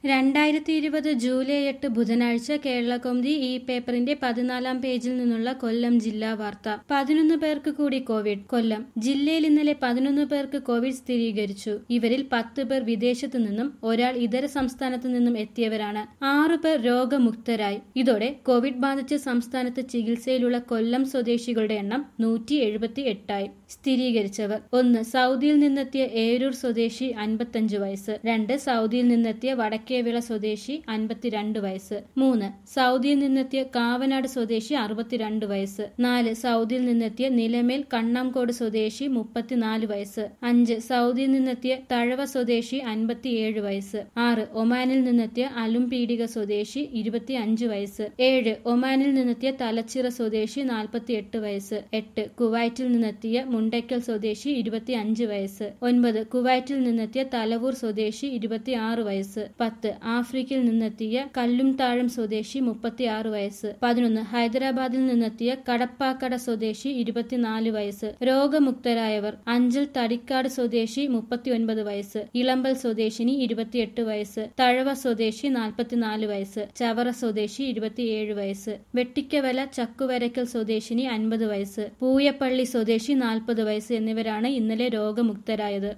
രണ്ടായിരത്തി ഇരുപത് ജൂലൈ എട്ട് ബുധനാഴ്ച കേരളകൗമുദി ഈ പേപ്പറിന്റെ പതിനാലാം പേജിൽ നിന്നുള്ള കൊല്ലം ജില്ലാ വാർത്ത പതിനൊന്ന് പേർക്ക് കൂടി കോവിഡ് കൊല്ലം ജില്ലയിൽ ഇന്നലെ പതിനൊന്ന് പേർക്ക് കോവിഡ് സ്ഥിരീകരിച്ചു ഇവരിൽ പത്ത് പേർ വിദേശത്തു നിന്നും ഒരാൾ ഇതര സംസ്ഥാനത്തു നിന്നും എത്തിയവരാണ് ആറു പേർ രോഗമുക്തരായി ഇതോടെ കോവിഡ് ബാധിച്ച് സംസ്ഥാനത്ത് ചികിത്സയിലുള്ള കൊല്ലം സ്വദേശികളുടെ എണ്ണം നൂറ്റി എഴുപത്തി എട്ടായി സ്ഥിരീകരിച്ചവർ ഒന്ന് സൗദിയിൽ നിന്നെത്തിയ ഏരൂർ സ്വദേശി അൻപത്തഞ്ച് വയസ്സ് രണ്ട് സൗദിയിൽ നിന്നെത്തിയ വടക്കേവിള സ്വദേശി അൻപത്തിരണ്ട് വയസ്സ് മൂന്ന് സൗദിയിൽ നിന്നെത്തിയ കാവനാട് സ്വദേശി അറുപത്തിരണ്ട് വയസ്സ് നാല് സൗദിയിൽ നിന്നെത്തിയ നിലമേൽ കണ്ണാംകോട് സ്വദേശി മുപ്പത്തിനാല് വയസ്സ് അഞ്ച് സൗദിയിൽ നിന്നെത്തിയ തഴവ സ്വദേശി അൻപത്തിയേഴ് വയസ്സ് ആറ് ഒമാനിൽ നിന്നെത്തിയ അലുംപീഡിക സ്വദേശി ഇരുപത്തി അഞ്ച് വയസ്സ് ഏഴ് ഒമാനിൽ നിന്നെത്തിയ തലച്ചിറ സ്വദേശി നാൽപ്പത്തിയെട്ട് വയസ്സ് എട്ട് കുവൈറ്റിൽ നിന്നെത്തിയ മുണ്ടയ്ക്കൽ സ്വദേശി ഇരുപത്തി അഞ്ച് വയസ്സ് ഒൻപത് കുവൈറ്റിൽ നിന്നെത്തിയ തലവൂർ സ്വദേശി ഇരുപത്തിയാറ് വയസ്സ് പത്ത് ആഫ്രിക്കയിൽ നിന്നെത്തിയ കല്ലുംതാഴം സ്വദേശി മുപ്പത്തിയാറ് വയസ്സ് പതിനൊന്ന് ഹൈദരാബാദിൽ നിന്നെത്തിയ കടപ്പാക്കട സ്വദേശി ഇരുപത്തിനാല് വയസ്സ് രോഗമുക്തരായവർ അഞ്ചൽ തടിക്കാട് സ്വദേശി മുപ്പത്തിയൊൻപത് വയസ്സ് ഇളമ്പൽ സ്വദേശിനി ഇരുപത്തിയെട്ട് വയസ്സ് തഴവ സ്വദേശി നാൽപ്പത്തിനാല് വയസ്സ് ചവറ സ്വദേശി ഇരുപത്തിയേഴ് വയസ്സ് വെട്ടിക്കവല ചക്കുവരക്കൽ സ്വദേശിനി അൻപത് വയസ്സ് പൂയപ്പള്ളി സ്വദേശി നാൽപ്പത് വയസ്സ് എന്നിവരാണ് ഇന്നലെ രോഗമുക്തരായത്